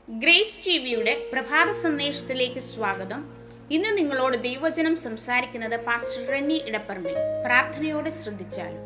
grace T വിയുടെ പ്രഭാത സന്ദേശത്തിലേക്ക് സ്വാഗതം ഇന്ന് നിങ്ങളോട് ദൈവവചനം സംസാരിക്കുന്നത് പാസ്റ്റർ റെന്നി ഇടപ്പറമ്പിൽ പ്രാർത്ഥനയോടെ ശ്രദ്ധിച്ചാലും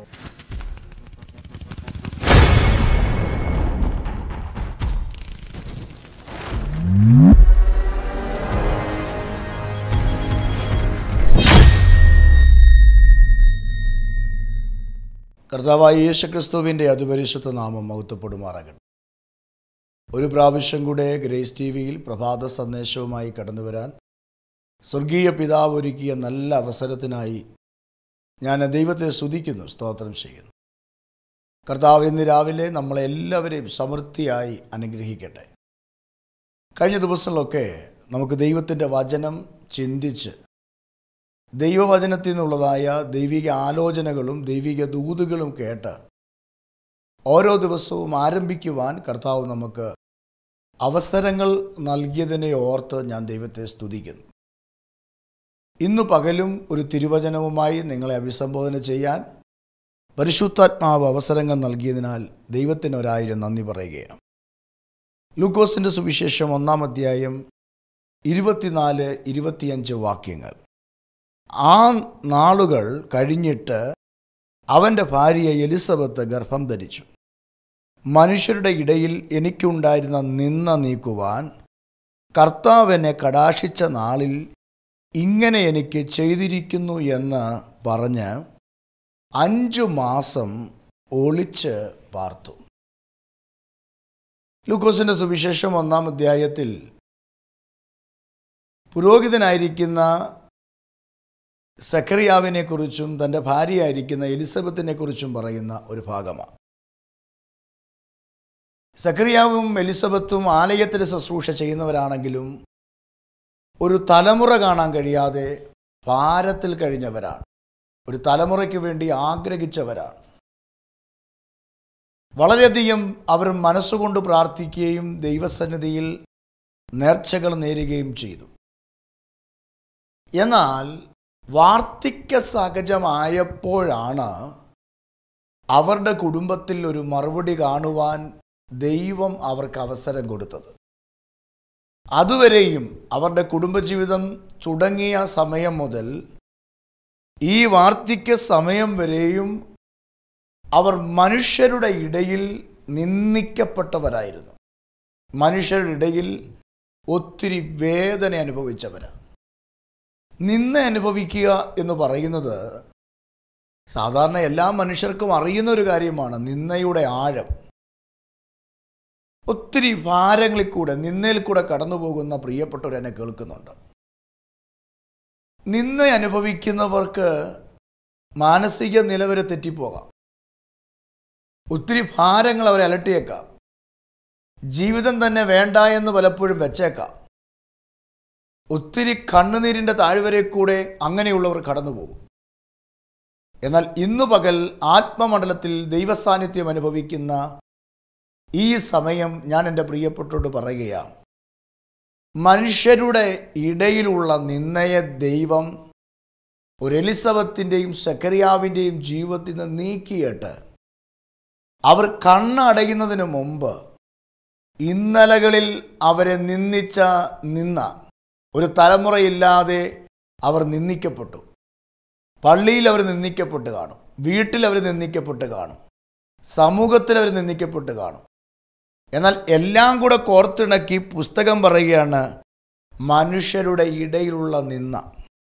കർത്താവായ യേശുക്രിസ്തുവിൻ്റെ അതിപരിശുദ്ധ നാമം മഹത്വപ്പെടുമാറാകട്ടെ ഒരു പ്രാവശ്യം കൂടെ ഗ്രേസ് ടി വിയിൽ പ്രഭാത സന്ദേശവുമായി കടന്നു വരാൻ സ്വർഗീയ പിതാവ് ഒരുക്കിയ നല്ല അവസരത്തിനായി ഞാൻ ദൈവത്തെ സ്തുതിക്കുന്നു സ്തോത്രം ചെയ്യുന്നു കർത്താവ് ഇന്ന് രാവിലെ നമ്മളെല്ലാവരെയും സമൃദ്ധിയായി അനുഗ്രഹിക്കട്ടെ കഴിഞ്ഞ ദിവസങ്ങളിലൊക്കെ നമുക്ക് ദൈവത്തിൻ്റെ വചനം ചിന്തിച്ച് ദൈവവചനത്തിൽ നിന്നുള്ളതായ ദൈവിക ആലോചനകളും ദൈവിക ദൂതുകളും കേട്ട് ഓരോ ദിവസവും ആരംഭിക്കുവാൻ കർത്താവ് നമുക്ക് അവസരങ്ങൾ നൽകിയതിനെ ഓർത്ത് ഞാൻ ദൈവത്തെ സ്തുതിക്കുന്നു ഇന്നു പകലും ഒരു തിരുവചനവുമായി നിങ്ങളെ അഭിസംബോധന ചെയ്യാൻ പരിശുദ്ധാത്മാവ് അവസരങ്ങൾ നൽകിയതിനാൽ ദൈവത്തിന് ഒരായിരം നന്ദി പറയുകയാണ് ലൂക്കോസിൻ്റെ സുവിശേഷം ഒന്നാം അധ്യായം ഇരുപത്തിനാല് ഇരുപത്തിയഞ്ച് വാക്യങ്ങൾ ആ നാളുകൾ കഴിഞ്ഞിട്ട് അവൻ്റെ ഭാര്യ എലിസബത്ത് ഗർഭം ധരിച്ചു മനുഷ്യരുടെ ഇടയിൽ എനിക്കുണ്ടായിരുന്ന നിന്ന നീക്കുവാൻ കർത്താവ് എന്നെ കടാക്ഷിച്ച നാളിൽ ഇങ്ങനെ എനിക്ക് ചെയ്തിരിക്കുന്നു എന്ന് പറഞ്ഞ് അഞ്ചു മാസം ഒളിച്ച് പാർത്തു ലൂക്കോസിൻ്റെ സുവിശേഷം ഒന്നാം അധ്യായത്തിൽ പുരോഹിതനായിരിക്കുന്ന സക്കറിയാവിനെ കുറിച്ചും തൻ്റെ ഭാര്യയായിരിക്കുന്ന എലിസബത്തിനെ കുറിച്ചും പറയുന്ന ഒരു ഭാഗമാണ് സക്കറിയാവും എലിസബത്തും ആലയത്തിൽ ശുശ്രൂഷ ചെയ്യുന്നവരാണെങ്കിലും ഒരു തലമുറ കാണാൻ കഴിയാതെ ഭാരത്തിൽ കഴിഞ്ഞവരാണ് ഒരു തലമുറയ്ക്ക് വേണ്ടി ആഗ്രഹിച്ചവരാണ് വളരെയധികം അവർ മനസ്സുകൊണ്ട് പ്രാർത്ഥിക്കുകയും ദൈവസന്നിധിയിൽ നേർച്ചകൾ നേരുകയും ചെയ്തു എന്നാൽ വാർദ്ധക്യ സഹജമായപ്പോഴാണ് അവരുടെ കുടുംബത്തിൽ ഒരു മറുപടി കാണുവാൻ ദൈവം അവർക്ക് അവസരം കൊടുത്തത് അതുവരെയും അവരുടെ കുടുംബജീവിതം തുടങ്ങിയ സമയം മുതൽ ഈ വാർദ്ധക്യ സമയം വരെയും അവർ മനുഷ്യരുടെ ഇടയിൽ നിന്ദിക്കപ്പെട്ടവരായിരുന്നു മനുഷ്യരുടെ ഇടയിൽ ഒത്തിരി വേദന അനുഭവിച്ചവരാണ് നിന്ന അനുഭവിക്കുക എന്ന് പറയുന്നത് സാധാരണ എല്ലാ മനുഷ്യർക്കും അറിയുന്ന ഒരു കാര്യമാണ് നിന്നയുടെ ആഴം ഒത്തിരി ഭാരങ്ങളിൽ കൂടെ നിന്നയിൽ കൂടെ കടന്നു പോകുന്ന പ്രിയപ്പെട്ടവർ എന്നെ കേൾക്കുന്നുണ്ട് നിന്ന അനുഭവിക്കുന്നവർക്ക് മാനസിക നിലവരെ തെറ്റിപ്പോകാം ഒത്തിരി ഭാരങ്ങൾ അവരെ അലട്ടിയേക്കാം ജീവിതം തന്നെ വേണ്ട എന്ന് പലപ്പോഴും വെച്ചേക്കാം ഒത്തിരി കണ്ണുനീരിൻ്റെ താഴ്വരെ കൂടെ അങ്ങനെയുള്ളവർ കടന്നു പോകും എന്നാൽ ഇന്നു പകൽ ആത്മമണ്ഡലത്തിൽ ദൈവസാന്നിധ്യം അനുഭവിക്കുന്ന ഈ സമയം ഞാൻ എൻ്റെ പ്രിയപ്പെട്ടോട് പറയുകയാണ് മനുഷ്യരുടെ ഇടയിലുള്ള നിന്നയെ ദൈവം ഒരു എലിസബത്തിൻ്റെയും സെക്കരിയാവിൻ്റെയും ജീവിതത്തിൽ നിന്ന് നീക്കിയിട്ട് അവർ കണ്ണടയുന്നതിന് മുമ്പ് ഇന്നലകളിൽ അവരെ നിന്ദിച്ച നിന്ന ഒരു തലമുറയില്ലാതെ അവർ നിന്ദിക്കപ്പെട്ടു പള്ളിയിൽ അവർ നിന്ദിക്കപ്പെട്ട് കാണും വീട്ടിൽ അവർ നിന്ദിക്കപ്പെട്ട് കാണും സമൂഹത്തിൽ അവർ നിന്ദിക്കപ്പെട്ട് കാണും എന്നാൽ എല്ലാം കൂടെ കോർത്തിണക്കി പുസ്തകം പറയുകയാണ് മനുഷ്യരുടെ ഇടയിലുള്ള നിന്ന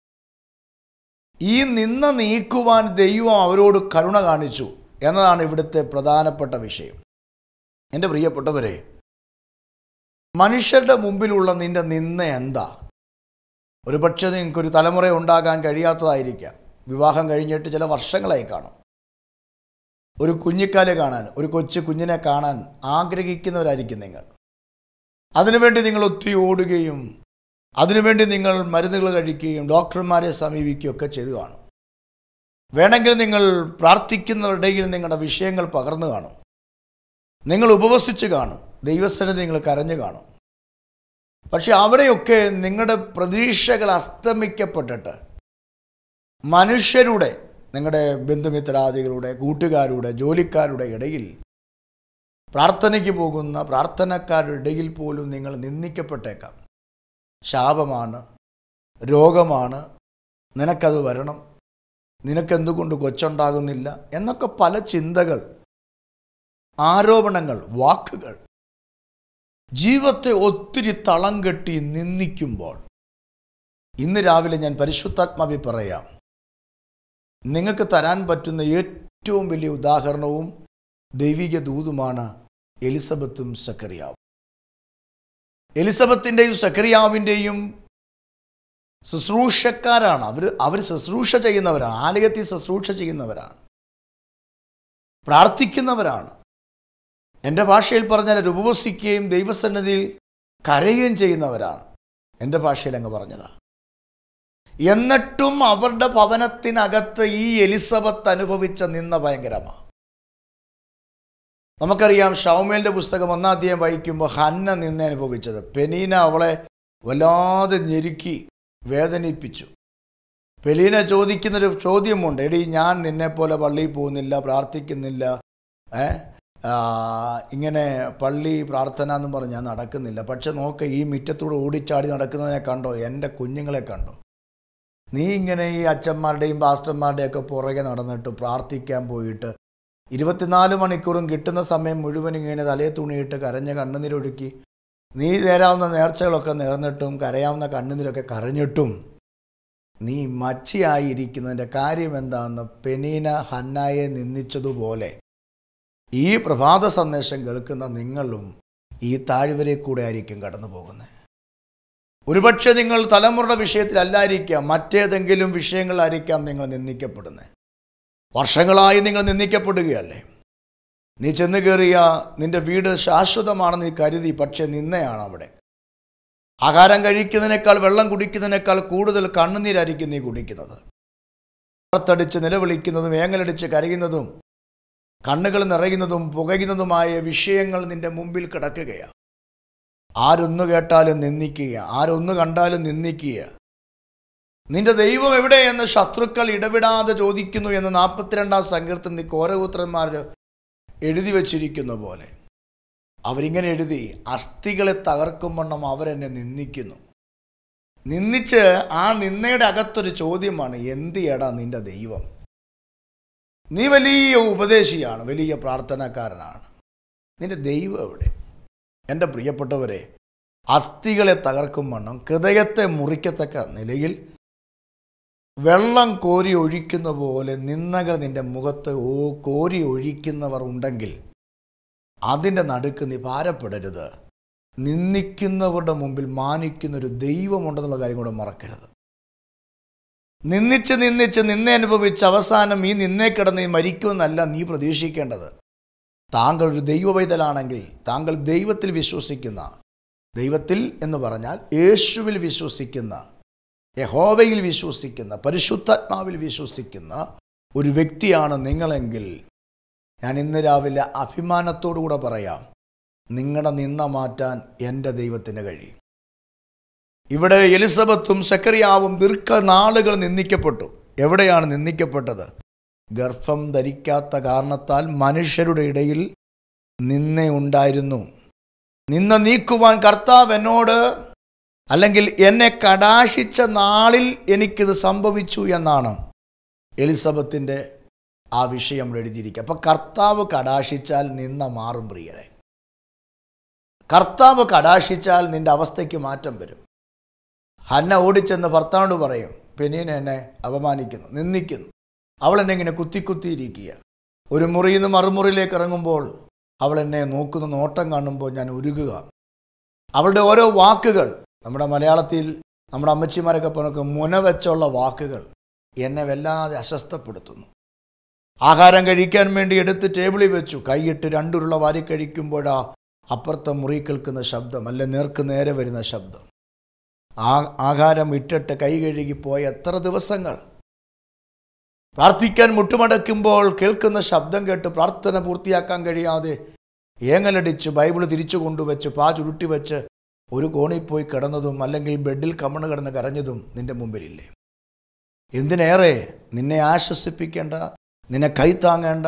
ഈ നിന്ന നീക്കുവാൻ ദൈവം അവരോട് കരുണ കാണിച്ചു എന്നതാണ് ഇവിടുത്തെ പ്രധാനപ്പെട്ട വിഷയം എൻ്റെ പ്രിയപ്പെട്ടവരെ മനുഷ്യരുടെ മുമ്പിലുള്ള നിന്റെ നിന്ന എന്താ ഒരുപക്ഷെ നിങ്ങൾക്കൊരു തലമുറ ഉണ്ടാകാൻ കഴിയാത്തതായിരിക്കാം വിവാഹം കഴിഞ്ഞിട്ട് ചില വർഷങ്ങളായി കാണും ഒരു കുഞ്ഞിക്കാലെ കാണാൻ ഒരു കൊച്ചു കുഞ്ഞിനെ കാണാൻ ആഗ്രഹിക്കുന്നവരായിരിക്കും നിങ്ങൾ അതിനുവേണ്ടി നിങ്ങൾ ഒത്തിരി ഓടുകയും അതിനുവേണ്ടി നിങ്ങൾ മരുന്നുകൾ കഴിക്കുകയും ഡോക്ടർമാരെ സമീപിക്കുകയൊക്കെ ചെയ്തു കാണും വേണമെങ്കിൽ നിങ്ങൾ പ്രാർത്ഥിക്കുന്നവരുടെയിൽ നിങ്ങളുടെ വിഷയങ്ങൾ പകർന്നു കാണും നിങ്ങൾ ഉപവസിച്ച് കാണും ദൈവസ്ഥനത്ത് നിങ്ങൾ കരഞ്ഞു കാണും പക്ഷെ അവിടെയൊക്കെ നിങ്ങളുടെ പ്രതീക്ഷകൾ അസ്തമിക്കപ്പെട്ടിട്ട് മനുഷ്യരുടെ നിങ്ങളുടെ ബന്ധുമിത്രാദികളുടെ കൂട്ടുകാരുടെ ജോലിക്കാരുടെ ഇടയിൽ പ്രാർത്ഥനയ്ക്ക് പോകുന്ന പ്രാർത്ഥനക്കാരുടെ ഇടയിൽ പോലും നിങ്ങൾ നിന്ദിക്കപ്പെട്ടേക്കാം ശാപമാണ് രോഗമാണ് നിനക്കത് വരണം നിനക്കെന്തുകൊണ്ട് കൊച്ചുണ്ടാകുന്നില്ല എന്നൊക്കെ പല ചിന്തകൾ ആരോപണങ്ങൾ വാക്കുകൾ ജീവിതത്തെ ഒത്തിരി തളം കെട്ടി നിന്ദിക്കുമ്പോൾ ഇന്ന് രാവിലെ ഞാൻ പരിശുദ്ധാത്മാവി പറയാം നിങ്ങൾക്ക് തരാൻ പറ്റുന്ന ഏറ്റവും വലിയ ഉദാഹരണവും ദൈവിക ദൂതുമാണ് എലിസബത്തും സക്കറിയാവും എലിസബത്തിൻ്റെയും സക്കറിയാവിൻ്റെയും ശുശ്രൂഷക്കാരാണ് അവർ അവർ ശുശ്രൂഷ ചെയ്യുന്നവരാണ് ആലയത്തിൽ ശുശ്രൂഷ ചെയ്യുന്നവരാണ് പ്രാർത്ഥിക്കുന്നവരാണ് എൻ്റെ ഭാഷയിൽ പറഞ്ഞാൽ ഒരു ഉപവസിക്കുകയും ദൈവസന്നിധിയിൽ കരയുകയും ചെയ്യുന്നവരാണ് എൻ്റെ ഭാഷയിൽ അങ്ങ് പറഞ്ഞതാ എന്നിട്ടും അവരുടെ ഭവനത്തിനകത്ത് ഈ എലിസബത്ത് അനുഭവിച്ച നിന്ന ഭയങ്കരമാണ് നമുക്കറിയാം ഷൗമേലിൻ്റെ പുസ്തകം ഒന്നാം അധ്യായം വായിക്കുമ്പോൾ ഹന്ന നിന്ന് അനുഭവിച്ചത് പെനീന അവളെ വല്ലാതെ ഞെരുക്കി വേദനിപ്പിച്ചു പെലീന ചോദിക്കുന്നൊരു ചോദ്യമുണ്ട് എടി ഞാൻ നിന്നെപ്പോലെ പള്ളിയിൽ പോകുന്നില്ല പ്രാർത്ഥിക്കുന്നില്ല ഏ ആ, ഇങ്ങനെ പള്ളി പ്രാർത്ഥന എന്ന് പറഞ്ഞ് ഞാൻ നടക്കുന്നില്ല പക്ഷെ നോക്ക് ഈ മുറ്റത്തൂടെ ഓടിച്ചാടി നടക്കുന്നതിനെ കണ്ടോ എൻ്റെ കുഞ്ഞുങ്ങളെ കണ്ടോ നീ ഇങ്ങനെ ഈ അച്ഛന്മാരുടെയും പാസ്റ്റർമാരുടെയും ഒക്കെ പുറകെ നടന്നിട്ട് പ്രാർത്ഥിക്കാൻ പോയിട്ട് ഇരുപത്തിനാല് മണിക്കൂറും കിട്ടുന്ന സമയം മുഴുവൻ ഇങ്ങനെ തലയെ തുണിയിട്ട് കരഞ്ഞ കണ്ണുനീരൊഴുക്കി നീ നേരാവുന്ന നേർച്ചകളൊക്കെ നേർന്നിട്ടും കരയാവുന്ന കണ്ണുനീരൊക്കെ കരഞ്ഞിട്ടും നീ മച്ചിയായിരിക്കുന്നതിൻ്റെ കാര്യം എന്താണെന്ന് പെനീന ഹന്നായെ നിന്ദിച്ചതുപോലെ ഈ പ്രഭാത സന്ദേശം കേൾക്കുന്ന നിങ്ങളും ഈ താഴ്വരെ കൂടെ ആയിരിക്കും കടന്നു പോകുന്നത് ഒരുപക്ഷെ നിങ്ങൾ തലമുറയുടെ വിഷയത്തിലല്ലായിരിക്കാം മറ്റേതെങ്കിലും വിഷയങ്ങളായിരിക്കാം നിങ്ങൾ നിന്ദിക്കപ്പെടുന്നത് വർഷങ്ങളായി നിങ്ങൾ നിന്ദിക്കപ്പെടുകയല്ലേ നീ ചെന്ന് കയറിയ നിന്റെ വീട് ശാശ്വതമാണെന്ന് നീ കരുതി പക്ഷെ നിന്നയാണ് അവിടെ ആഹാരം കഴിക്കുന്നതിനേക്കാൾ വെള്ളം കുടിക്കുന്നതിനേക്കാൾ കൂടുതൽ കണ്ണുനീരായിരിക്കും നീ കുടിക്കുന്നത് പുറത്തടിച്ച് നിലവിളിക്കുന്നതും ഏങ്ങലടിച്ച് കരയുന്നതും കണ്ണുകൾ നിറയുന്നതും പുകയുന്നതുമായ വിഷയങ്ങൾ നിന്റെ മുമ്പിൽ കിടക്കുകയാണ് ആരൊന്നു കേട്ടാലും നിന്ദിക്കുക ആരൊന്നു കണ്ടാലും നിന്ദിക്കുക നിന്റെ ദൈവം എവിടെയെന്ന് ശത്രുക്കൾ ഇടവിടാതെ ചോദിക്കുന്നു എന്ന് നാൽപ്പത്തിരണ്ടാം സങ്കീർത്തനം കോരപുത്രന്മാർ എഴുതി വച്ചിരിക്കുന്ന പോലെ അവരിങ്ങനെ എഴുതി അസ്ഥികളെ തകർക്കും വണ്ണം അവരെന്നെ നിന്ദിക്കുന്നു നിന്ദിച്ച് ആ നിന്നയുടെ അകത്തൊരു ചോദ്യമാണ് എന്തിയടാ നിന്റെ ദൈവം നീ വലിയ ഉപദേശിയാണ് വലിയ പ്രാർത്ഥനക്കാരനാണ് നിന്റെ ദൈവം എവിടെ എൻ്റെ പ്രിയപ്പെട്ടവരെ അസ്ഥികളെ തകർക്കും വണ്ണം ഹൃദയത്തെ മുറിക്കത്തക്ക നിലയിൽ വെള്ളം കോരി ഒഴിക്കുന്ന പോലെ നിന്നകൾ നിന്റെ മുഖത്ത് ഓ കോരി ഒഴിക്കുന്നവർ ഉണ്ടെങ്കിൽ അതിൻ്റെ നടുക്ക് നീ ഭാരപ്പെടരുത് നിന്ദിക്കുന്നവരുടെ മുമ്പിൽ മാനിക്കുന്ന ഒരു ദൈവമുണ്ടെന്നുള്ള കാര്യം കൂടെ മറക്കരുത് നിന്ദിച്ച് നിന്ദിച്ച് നിന്നെ അനുഭവിച്ച് അവസാനം ഈ നിന്നെ കിടന്ന് നീ മരിക്കുമെന്നല്ല നീ പ്രതീക്ഷിക്കേണ്ടത് താങ്കൾ ഒരു ദൈവവൈതലാണെങ്കിൽ താങ്കൾ ദൈവത്തിൽ വിശ്വസിക്കുന്ന ദൈവത്തിൽ എന്ന് പറഞ്ഞാൽ യേശുവിൽ വിശ്വസിക്കുന്ന യഹോവയിൽ വിശ്വസിക്കുന്ന പരിശുദ്ധാത്മാവിൽ വിശ്വസിക്കുന്ന ഒരു വ്യക്തിയാണ് നിങ്ങളെങ്കിൽ ഞാൻ ഇന്ന് രാവിലെ അഭിമാനത്തോടു കൂടെ പറയാം നിങ്ങളുടെ നിന്ന മാറ്റാൻ എൻ്റെ ദൈവത്തിന് കഴിയും ഇവിടെ എലിസബത്തും സക്കറിയാവും ദീർഘനാളുകൾ നിന്ദിക്കപ്പെട്ടു എവിടെയാണ് നിന്ദിക്കപ്പെട്ടത് ഗർഭം ധരിക്കാത്ത കാരണത്താൽ മനുഷ്യരുടെ ഇടയിൽ നിന്നയുണ്ടായിരുന്നു നിന്ന നീക്കുവാൻ കർത്താവ് എന്നോട് അല്ലെങ്കിൽ എന്നെ കടാശിച്ച നാളിൽ എനിക്കിത് സംഭവിച്ചു എന്നാണ് എലിസബത്തിൻ്റെ ആ വിഷയം ഇവിടെ എഴുതിയിരിക്കുക അപ്പം കർത്താവ് കടാശിച്ചാൽ നിന്ന മാറും പ്രിയരെ കർത്താവ് കടാശിച്ചാൽ നിന്റെ അവസ്ഥയ്ക്ക് മാറ്റം വരും ഹന്ന ഓടിച്ചെന്ന് ഭർത്താവിനോട് പറയും പെനീന എന്നെ അപമാനിക്കുന്നു നിന്ദിക്കുന്നു അവൾ എന്നെ ഇങ്ങനെ കുത്തി കുത്തിയിരിക്കുക ഒരു മുറിയിൽ നിന്ന് മറുമുറിയിലേക്ക് ഇറങ്ങുമ്പോൾ അവൾ എന്നെ നോക്കുന്ന നോട്ടം കാണുമ്പോൾ ഞാൻ ഉരുകുക അവളുടെ ഓരോ വാക്കുകൾ നമ്മുടെ മലയാളത്തിൽ നമ്മുടെ അമ്മച്ചിമാരൊക്കെ പറഞ്ഞ മുന വെച്ചുള്ള വാക്കുകൾ എന്നെ വല്ലാതെ അസ്വസ്ഥപ്പെടുത്തുന്നു ആഹാരം കഴിക്കാൻ വേണ്ടി എടുത്ത് ടേബിളിൽ വെച്ചു കൈയിട്ട് രണ്ടുരുള വാരി കഴിക്കുമ്പോഴാ അപ്പുറത്തെ മുറി കേൾക്കുന്ന ശബ്ദം അല്ലെ നേർക്ക് നേരെ വരുന്ന ശബ്ദം ആ ആഹാരം ഇട്ടിട്ട് കൈ കഴുകി പോയ എത്ര ദിവസങ്ങൾ പ്രാർത്ഥിക്കാൻ മുട്ടുമടക്കുമ്പോൾ കേൾക്കുന്ന ശബ്ദം കേട്ട് പ്രാർത്ഥന പൂർത്തിയാക്കാൻ കഴിയാതെ ഏങ്ങലടിച്ച് ബൈബിൾ തിരിച്ചു കൊണ്ടുവച്ച് പാ ചുരുട്ടി വെച്ച് ഒരു കോണിൽ പോയി കിടന്നതും അല്ലെങ്കിൽ ബെഡിൽ കമണ് കിടന്ന് കരഞ്ഞതും നിന്റെ മുമ്പിലില്ലേ എന്തിനേറെ നിന്നെ ആശ്വസിപ്പിക്കേണ്ട നിന്നെ കൈത്താങ്ങേണ്ട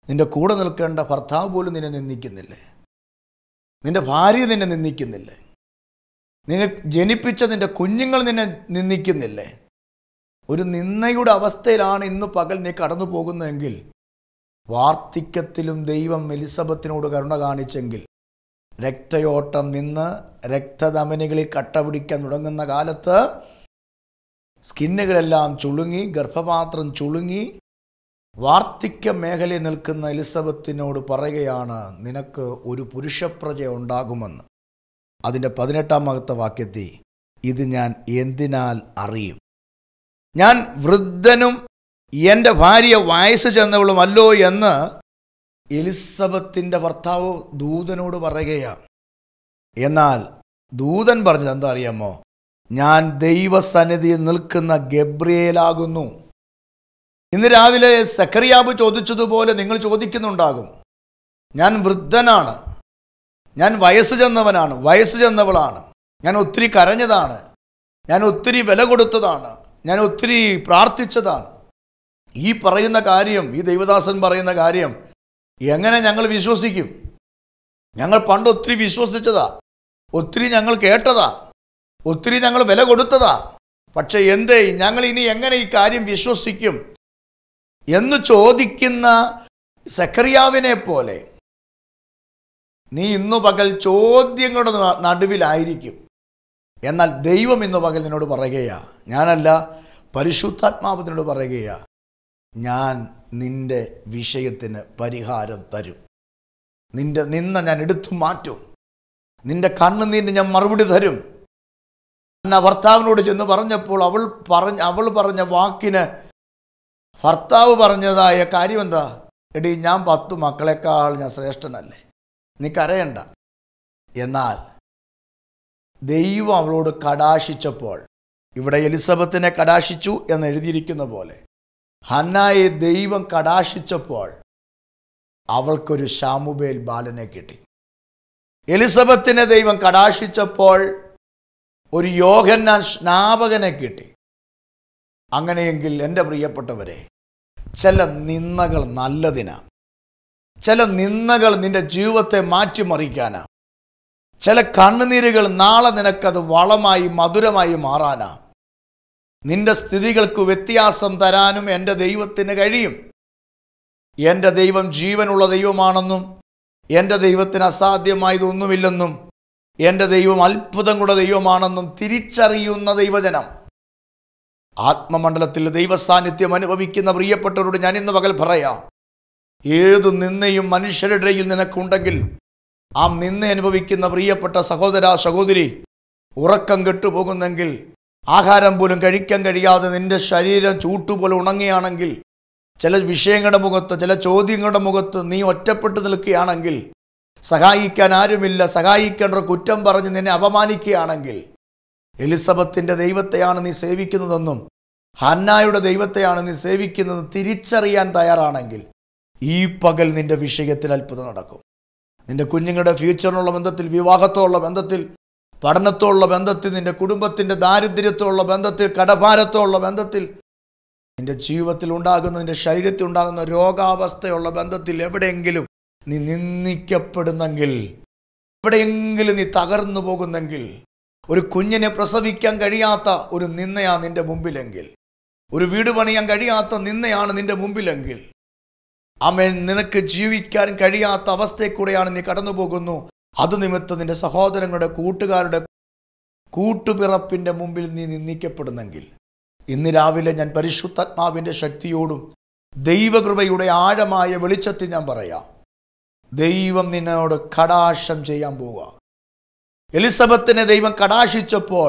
നിന്റെ കൂടെ നിൽക്കേണ്ട ഭർത്താവ് പോലും നിന്നെ നിന്ദിക്കുന്നില്ലേ നിന്റെ ഭാര്യ നിന്നെ നിന്ദിക്കുന്നില്ലേ നിന്നെ ജനിപ്പിച്ച നിന്റെ കുഞ്ഞുങ്ങൾ നിന്നെ നിന്ദിക്കുന്നില്ലേ ഒരു നിന്നയുടെ അവസ്ഥയിലാണ് ഇന്ന് പകൽ നീ കടന്നു പോകുന്നതെങ്കിൽ വാർദ്ധക്യത്തിലും ദൈവം എലിസബത്തിനോട് കരുണ കാണിച്ചെങ്കിൽ രക്തയോട്ടം നിന്ന് രക്തധമനികളിൽ കട്ട പിടിക്കാൻ തുടങ്ങുന്ന കാലത്ത് സ്കിന്നുകളെല്ലാം ചുളുങ്ങി ഗർഭപാത്രം ചുളുങ്ങി വാർദ്ധക്യ മേഖലയിൽ നിൽക്കുന്ന എലിസബത്തിനോട് പറയുകയാണ് നിനക്ക് ഒരു പുരുഷപ്രജ ഉണ്ടാകുമെന്ന് അതിൻ്റെ പതിനെട്ടാമത്തെ വാക്യത്തിൽ ഇത് ഞാൻ എന്തിനാൽ അറിയും ഞാൻ വൃദ്ധനും എൻ്റെ ഭാര്യ വയസ്സ് ചെന്നവളുമല്ലോ എന്ന് എലിസബത്തിൻ്റെ ഭർത്താവ് ദൂതനോട് പറയുകയാണ് എന്നാൽ ദൂതൻ പറഞ്ഞത് എന്താ അറിയാമോ ഞാൻ ദൈവസന്നിധിയിൽ നിൽക്കുന്ന ഗബ്രിയേലാകുന്നു ഇന്ന് രാവിലെ സക്കറിയാബ് ചോദിച്ചതുപോലെ നിങ്ങൾ ചോദിക്കുന്നുണ്ടാകും ഞാൻ വൃദ്ധനാണ് ഞാൻ വയസ്സ് ചെന്നവനാണ് വയസ്സ് ചെന്നവളാണ് ഞാൻ ഒത്തിരി കരഞ്ഞതാണ് ഞാൻ ഒത്തിരി വില കൊടുത്തതാണ് ഞാൻ ഒത്തിരി പ്രാർത്ഥിച്ചതാണ് ഈ പറയുന്ന കാര്യം ഈ ദൈവദാസൻ പറയുന്ന കാര്യം എങ്ങനെ ഞങ്ങൾ വിശ്വസിക്കും ഞങ്ങൾ പണ്ട് ഒത്തിരി വിശ്വസിച്ചതാ ഒത്തിരി ഞങ്ങൾ കേട്ടതാ ഒത്തിരി ഞങ്ങൾ വില കൊടുത്തതാ പക്ഷെ എന്തേ ഞങ്ങൾ ഇനി എങ്ങനെ ഈ കാര്യം വിശ്വസിക്കും എന്ന് ചോദിക്കുന്ന സക്കറിയാവിനെ പോലെ നീ ഇന്നു പകൽ ചോദ്യങ്ങളുടെ ന- നടുവിലായിരിക്കും എന്നാൽ ദൈവം ഇന്ന് പകൽ നിന്നോട് പറയുകയാ ഞാനല്ല പരിശുദ്ധാത്മാവ് നിന്നോട് പറയുകയാ ഞാൻ നിന്റെ വിഷയത്തിന് പരിഹാരം തരും നിന്റെ നിന്ന ഞാൻ എടുത്തു മാറ്റും നിന്റെ കണ്ണുനീരിന് ഞാൻ മറുപടി തരും അന്ന ഭർത്താവിനോട് ചെന്ന് പറഞ്ഞപ്പോൾ അവൾ പറഞ്ഞ അവൾ പറഞ്ഞ വാക്കിന് ഭർത്താവ് പറഞ്ഞതായ കാര്യം എന്താ എടി ഞാൻ പത്തു മക്കളെക്കാൾ ഞാൻ ശ്രേഷ്ഠനല്ലേ നീ കരയണ്ട എന്നാൽ ദൈവം അവളോട് കടാശിച്ചപ്പോൾ ഇവിടെ എലിസബത്തിനെ കടാശിച്ചു എന്ന് എഴുതിയിരിക്കുന്ന പോലെ ഹന്നായെ ദൈവം കടാശിച്ചപ്പോൾ അവൾക്കൊരു ഷാമുബേൽ ബാലനെ കിട്ടി എലിസബത്തിനെ ദൈവം കടാശിച്ചപ്പോൾ ഒരു യോഹന്നാൻ സ്നാപകനെ കിട്ടി അങ്ങനെയെങ്കിൽ എൻ്റെ പ്രിയപ്പെട്ടവരെ ചില നിന്ദകൾ നല്ലതിനാ ചില നിന്ദകൾ നിന്റെ ജീവിതത്തെ മാറ്റിമറിക്കാനാ ചില കണ്ണുനീരുകൾ നാളെ നിനക്കത് വളമായി മധുരമായി മാറാനാ നിന്റെ സ്ഥിതികൾക്ക് വ്യത്യാസം തരാനും എൻ്റെ ദൈവത്തിന് കഴിയും എൻ്റെ ദൈവം ജീവനുള്ള ദൈവമാണെന്നും എൻ്റെ ദൈവത്തിന് അസാധ്യമായതൊന്നുമില്ലെന്നും എൻ്റെ ദൈവം അത്ഭുതങ്ങളുടെ ദൈവമാണെന്നും തിരിച്ചറിയുന്ന ദൈവജനം ആത്മമണ്ഡലത്തിൽ ദൈവസാന്നിധ്യം അനുഭവിക്കുന്ന പ്രിയപ്പെട്ടവരോട് ഞാൻ ഇന്ന് പകൽ പറയാം ഏതു നിന്നയും മനുഷ്യരുടെ ഇടയിൽ നിനക്കുണ്ടെങ്കിൽ ആ നിന്ന അനുഭവിക്കുന്ന പ്രിയപ്പെട്ട സഹോദര സഹോദരി ഉറക്കം കെട്ടുപോകുന്നെങ്കിൽ ആഹാരം പോലും കഴിക്കാൻ കഴിയാതെ നിന്റെ ശരീരം ചൂട്ടുപോലെ ഉണങ്ങുകയാണെങ്കിൽ ചില വിഷയങ്ങളുടെ മുഖത്ത് ചില ചോദ്യങ്ങളുടെ മുഖത്ത് നീ ഒറ്റപ്പെട്ടു നിൽക്കുകയാണെങ്കിൽ സഹായിക്കാൻ ആരുമില്ല സഹായിക്കേണ്ട കുറ്റം പറഞ്ഞ് നിന്നെ അപമാനിക്കുകയാണെങ്കിൽ എലിസബത്തിൻ്റെ ദൈവത്തെയാണ് നീ സേവിക്കുന്നതെന്നും ഹന്നായുടെ ദൈവത്തെയാണ് നീ സേവിക്കുന്നത് തിരിച്ചറിയാൻ തയ്യാറാണെങ്കിൽ ഈ പകൽ നിന്റെ വിഷയത്തിൽ അത്ഭുതം നടക്കും നിന്റെ കുഞ്ഞുങ്ങളുടെ ഫ്യൂച്ചറിനുള്ള ബന്ധത്തിൽ വിവാഹത്തോടുള്ള ബന്ധത്തിൽ പഠനത്തോടുള്ള ബന്ധത്തിൽ നിന്റെ കുടുംബത്തിൻ്റെ ദാരിദ്ര്യത്തോടുള്ള ബന്ധത്തിൽ കടഭാരത്തോടുള്ള ബന്ധത്തിൽ നിന്റെ ജീവിതത്തിൽ ഉണ്ടാകുന്ന നിന്റെ ശരീരത്തിൽ ഉണ്ടാകുന്ന രോഗാവസ്ഥയുള്ള ബന്ധത്തിൽ എവിടെയെങ്കിലും നീ നിന്ദിക്കപ്പെടുന്നെങ്കിൽ എവിടെയെങ്കിലും നീ തകർന്നു പോകുന്നെങ്കിൽ ഒരു കുഞ്ഞിനെ പ്രസവിക്കാൻ കഴിയാത്ത ഒരു നിന്നയാ നിന്റെ മുമ്പിലെങ്കിൽ ഒരു വീട് പണിയാൻ കഴിയാത്ത നിന്നയാണ് നിന്റെ മുമ്പിലെങ്കിൽ അമേൻ നിനക്ക് ജീവിക്കാൻ കഴിയാത്ത അവസ്ഥയിൽ കൂടെയാണ് നീ കടന്നു പോകുന്നു അത് നിമിത്തം നിന്റെ സഹോദരങ്ങളുടെ കൂട്ടുകാരുടെ കൂട്ടുപിറപ്പിന്റെ മുമ്പിൽ നീ നിന്ദിക്കപ്പെടുന്നെങ്കിൽ ഇന്ന് രാവിലെ ഞാൻ പരിശുദ്ധാത്മാവിന്റെ ശക്തിയോടും ദൈവകൃപയുടെ ആഴമായ വെളിച്ചത്തിൽ ഞാൻ പറയാം ദൈവം നിന്നോട് കടാശം ചെയ്യാൻ പോവുക എലിസബത്തിനെ ദൈവം കടാശിച്ചപ്പോൾ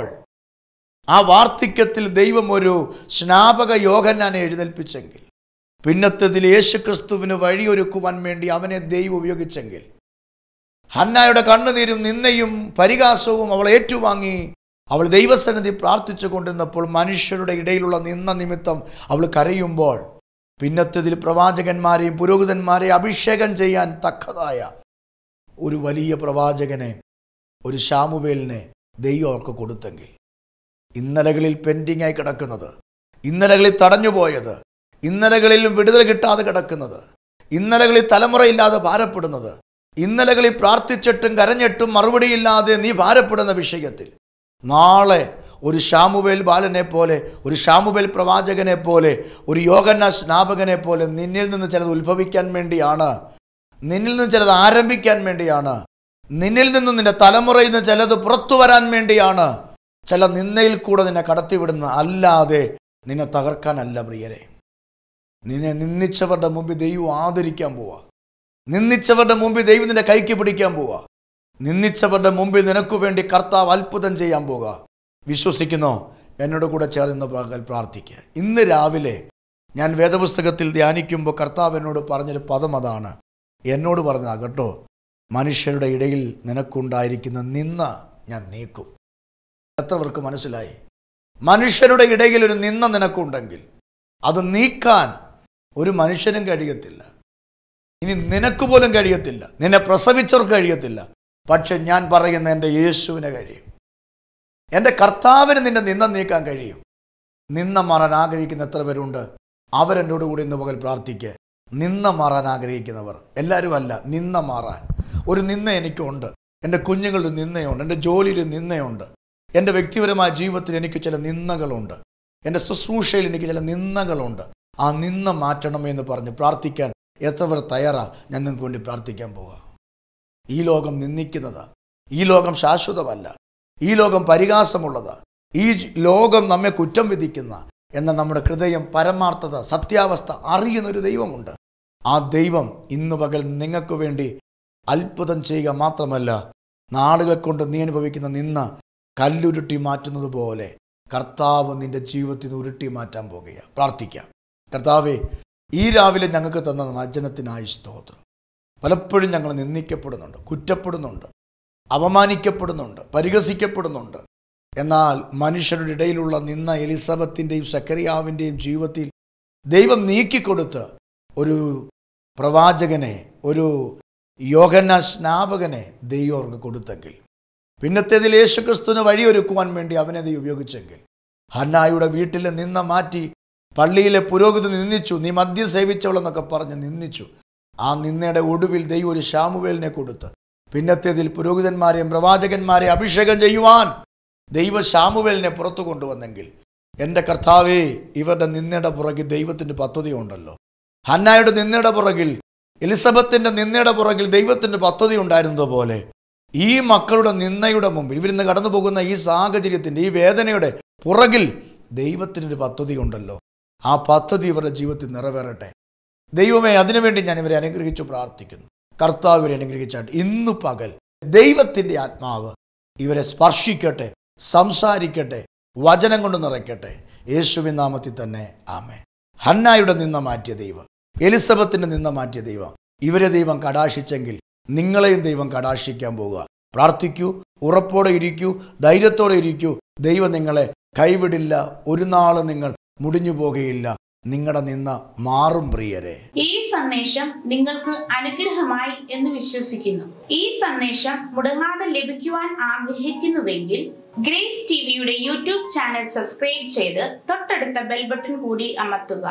ആ വാർദ്ധക്യത്തിൽ ദൈവം ഒരു സ്നാപക യോഹന്നാനെ എഴുന്നേൽപ്പിച്ചെങ്കിൽ പിന്നത്തതിൽ യേശുക്രിസ്തുവിന് വഴിയൊരുക്കുവാൻ വേണ്ടി അവനെ ദൈവം ഉപയോഗിച്ചെങ്കിൽ ഹന്നായുടെ കണ്ണുനീരും നിന്നയും പരിഹാസവും അവൾ ഏറ്റുവാങ്ങി അവൾ ദൈവസന്നിധി പ്രാർത്ഥിച്ചു കൊണ്ടിരുന്നപ്പോൾ മനുഷ്യരുടെ ഇടയിലുള്ള നിന്ന നിമിത്തം അവൾ കരയുമ്പോൾ പിന്നത്തതിൽ പ്രവാചകന്മാരെയും പുരോഹിതന്മാരെയും അഭിഷേകം ചെയ്യാൻ തക്കതായ ഒരു വലിയ പ്രവാചകനെ ഒരു ശാമുവേലിനെ ദൈവം അവർക്ക് കൊടുത്തെങ്കിൽ ഇന്നലകളിൽ പെൻഡിങ് ആയി കിടക്കുന്നത് ഇന്നലകളിൽ തടഞ്ഞുപോയത് ഇന്നലകളിലും വിടുതൽ കിട്ടാതെ കിടക്കുന്നത് ഇന്നലകളിൽ തലമുറയില്ലാതെ ഭാരപ്പെടുന്നത് ഇന്നലകളിൽ പ്രാർത്ഥിച്ചിട്ടും കരഞ്ഞിട്ടും മറുപടിയില്ലാതെ നീ ഭാരപ്പെടുന്ന വിഷയത്തിൽ നാളെ ഒരു ഷാമുവേൽ ബാലനെ പോലെ ഒരു ഷാമുവേൽ പ്രവാചകനെ പോലെ ഒരു യോഗന്ന സ്നാപകനെ പോലെ നിന്നിൽ നിന്ന് ചിലത് ഉത്ഭവിക്കാൻ വേണ്ടിയാണ് നിന്നിൽ നിന്ന് ചിലത് ആരംഭിക്കാൻ വേണ്ടിയാണ് നിന്നിൽ നിന്നും നിന്റെ തലമുറയിൽ നിന്ന് ചിലത് പുറത്തു വരാൻ വേണ്ടിയാണ് ചില നിന്നയിൽ കൂടെ നിന്നെ കടത്തിവിടുന്ന അല്ലാതെ നിന്നെ തകർക്കാനല്ല പ്രിയരെ നിന്നെ നിന്ദിച്ചവരുടെ മുമ്പിൽ ദൈവം ആദരിക്കാൻ പോവാ നിന്ദിച്ചവരുടെ മുമ്പിൽ ദൈവം നിന്റെ കൈക്ക് പിടിക്കാൻ പോവാ നിന്ദിച്ചവരുടെ മുമ്പിൽ നിനക്ക് വേണ്ടി കർത്താവ് അത്ഭുതം ചെയ്യാൻ പോവുക വിശ്വസിക്കുന്നോ എന്നോട് കൂടെ ചേർന്ന് പകൽ പ്രാർത്ഥിക്കുക ഇന്ന് രാവിലെ ഞാൻ വേദപുസ്തകത്തിൽ ധ്യാനിക്കുമ്പോൾ കർത്താവ് എന്നോട് പറഞ്ഞൊരു പദം അതാണ് എന്നോട് പറഞ്ഞതാ കേട്ടോ മനുഷ്യരുടെ ഇടയിൽ നിനക്കുണ്ടായിരിക്കുന്ന നിന്ന ഞാൻ നീക്കും എത്ര പേർക്ക് മനസ്സിലായി മനുഷ്യരുടെ ഇടയിൽ ഒരു നിന്ന നിനക്കുണ്ടെങ്കിൽ അത് നീക്കാൻ ഒരു മനുഷ്യനും കഴിയത്തില്ല ഇനി നിനക്ക് പോലും കഴിയത്തില്ല നിന്നെ പ്രസവിച്ചവർക്ക് കഴിയത്തില്ല പക്ഷെ ഞാൻ പറയുന്ന എൻ്റെ യേശുവിനെ കഴിയും എൻ്റെ കർത്താവിന് നിന്നെ നിന്ന നീക്കാൻ കഴിയും നിന്ന മാറാൻ ആഗ്രഹിക്കുന്ന എത്ര പേരുണ്ട് അവരെന്നോട് കൂടി ഇന്ന് പകൽ പ്രാർത്ഥിക്കുക നിന്ന മാറാൻ ആഗ്രഹിക്കുന്നവർ എല്ലാവരും അല്ല നിന്ന മാറാൻ ഒരു നിന്ന എനിക്കുണ്ട് എൻ്റെ കുഞ്ഞുങ്ങളുടെ നിന്നയുണ്ട് എൻ്റെ ജോലിയിൽ നിന്നയുണ്ട് എൻ്റെ വ്യക്തിപരമായ ജീവിതത്തിൽ എനിക്ക് ചില നിന്നകളുണ്ട് എൻ്റെ ശുശ്രൂഷയിൽ എനിക്ക് ചില നിന്നകളുണ്ട് ആ നിന്ന മാറ്റണമേ എന്ന് പറഞ്ഞ് പ്രാർത്ഥിക്കാൻ എത്ര പേർ തയ്യാറാ ഞാൻ നിങ്ങൾക്ക് വേണ്ടി പ്രാർത്ഥിക്കാൻ പോവാ ഈ ലോകം നിന്ദിക്കുന്നതാ ഈ ലോകം ശാശ്വതമല്ല ഈ ലോകം പരിഹാസമുള്ളതാ ഈ ജ്- ലോകം നമ്മെ കുറ്റം വിധിക്കുന്ന എന്ന നമ്മുടെ ഹൃദയം പരമാർത്ഥത സത്യാവസ്ഥ അറിയുന്ന ഒരു ദൈവമുണ്ട് ആ ദൈവം ഇന്ന് പകൽ നിങ്ങൾക്ക് വേണ്ടി അത്ഭുതം ചെയ്യുക മാത്രമല്ല നാളുകൾ കൊണ്ട് നീ അനുഭവിക്കുന്ന നിന്ന കല്ലുരുട്ടി മാറ്റുന്നത് പോലെ കർത്താവ് നിന്റെ ജീവിതത്തിൽ നിന്ന് ഉരുട്ടി മാറ്റാൻ പോകുക പ്രാർത്ഥിക്കാം കർത്താവെ ഈ രാവിലെ ഞങ്ങൾക്ക് തന്ന വചനത്തിനായി സ്തോത്രം പലപ്പോഴും ഞങ്ങൾ നിന്ദിക്കപ്പെടുന്നുണ്ട് കുറ്റപ്പെടുന്നുണ്ട് അപമാനിക്കപ്പെടുന്നുണ്ട് പരിഹസിക്കപ്പെടുന്നുണ്ട് എന്നാൽ മനുഷ്യരുടെ ഇടയിലുള്ള നിന്ന എലിസബത്തിൻ്റെയും സക്കറിയാവിൻ്റെയും ജീവിതത്തിൽ ദൈവം നീക്കിക്കൊടുത്ത് ഒരു പ്രവാചകനെ ഒരു യോഗന്ന സ്നാപകനെ ദൈവം അവർക്ക് കൊടുത്തെങ്കിൽ പിന്നത്തേതിൽ യേശുക്രിസ്തുവിന് വഴിയൊരുക്കുവാൻ വേണ്ടി അവനെ ദൈവം ഉപയോഗിച്ചെങ്കിൽ ഹന്നായുടെ വീട്ടിൽ നിന്ന മാറ്റി പള്ളിയിലെ പുരോഹിതൻ നിന്ദിച്ചു നീ മദ്യം സേവിച്ചവളെന്നൊക്കെ പറഞ്ഞ് നിന്ദിച്ചു ആ നിന്നയുടെ ഒടുവിൽ ദൈവം ഒരു ശാമുവേലിനെ കൊടുത്ത് പിന്നത്തേതിൽ പുരോഹിതന്മാരെയും പ്രവാചകന്മാരെയും അഭിഷേകം ചെയ്യുവാൻ ദൈവ ശാമുവേലിനെ പുറത്തു കൊണ്ടുവന്നെങ്കിൽ എൻ്റെ കർത്താവേ ഇവരുടെ നിന്നയുടെ പുറകിൽ ദൈവത്തിൻ്റെ പദ്ധതി ഉണ്ടല്ലോ ഹന്നായുടെ നിന്നയുടെ പുറകിൽ എലിസബത്തിൻ്റെ നിന്നയുടെ പുറകിൽ ദൈവത്തിൻ്റെ പദ്ധതി ഉണ്ടായിരുന്നത് പോലെ ഈ മക്കളുടെ നിന്നയുടെ മുമ്പിൽ ഇവരിന്ന് കടന്നു പോകുന്ന ഈ സാഹചര്യത്തിൻ്റെ ഈ വേദനയുടെ പുറകിൽ ദൈവത്തിനൊരു പദ്ധതി ഉണ്ടല്ലോ ആ പദ്ധതി ഇവരുടെ ജീവിതത്തിൽ നിറവേറട്ടെ ദൈവമേ അതിനുവേണ്ടി ഞാൻ ഇവരെ അനുഗ്രഹിച്ചു പ്രാർത്ഥിക്കുന്നു കർത്താവ് ഇവരെ അനുഗ്രഹിച്ചാട്ട് ഇന്ന് പകൽ ദൈവത്തിൻ്റെ ആത്മാവ് ഇവരെ സ്പർശിക്കട്ടെ സംസാരിക്കട്ടെ വചനം കൊണ്ട് നിറയ്ക്കട്ടെ യേശുവിൻ നാമത്തിൽ തന്നെ ആമേ ഹന്നായുടെ നിന്ന മാറ്റിയ ദൈവം എലിസബത്തിന്റെ നിന്ന മാറ്റിയ ദൈവം ഇവരെ ദൈവം കടാശിച്ചെങ്കിൽ നിങ്ങളെയും ദൈവം കടാശിക്കാൻ പോവുക പ്രാർത്ഥിക്കൂ ഉറപ്പോടെ ഇരിക്കൂ ധൈര്യത്തോടെ ഇരിക്കൂ ദൈവം നിങ്ങളെ കൈവിടില്ല ഒരു നാൾ നിങ്ങൾ മുടിഞ്ഞു പോകുകയില്ല നിങ്ങളുടെ നിന്ന മാറും പ്രിയരെ ഈ സന്ദേശം നിങ്ങൾക്ക് അനുഗ്രഹമായി എന്ന് വിശ്വസിക്കുന്നു ഈ സന്ദേശം മുടങ്ങാതെ ലഭിക്കുവാൻ ആഗ്രഹിക്കുന്നുവെങ്കിൽ ഗ്രേസ് ടിവിയുടെ യൂട്യൂബ് ചാനൽ സബ്സ്ക്രൈബ് ചെയ്ത് തൊട്ടടുത്ത ബെൽ ബട്ടൺ കൂടി അമർത്തുക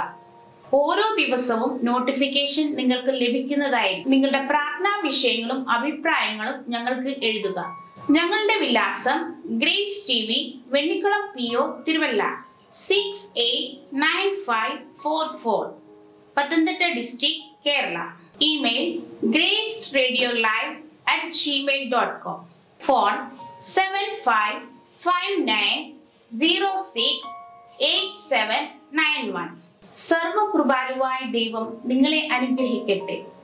ഓരോ ദിവസവും നോട്ടിഫിക്കേഷൻ നിങ്ങൾക്ക് ലഭിക്കുന്നതായി നിങ്ങളുടെ പ്രാർത്ഥനാ വിഷയങ്ങളും അഭിപ്രായങ്ങളും ഞങ്ങൾക്ക് എഴുതുക ഞങ്ങളുടെ വിലാസം Grace T V Vennikulam P O Thiruvalla six eight nine five four four Pathanamthitta district Kerala email Grace radio live at Gmail dot com phone seven five five nine zero six eight seven nine one സർവകൃപാലുവായ ദൈവം നിങ്ങളെ അനുഗ്രഹിക്കട്ടെ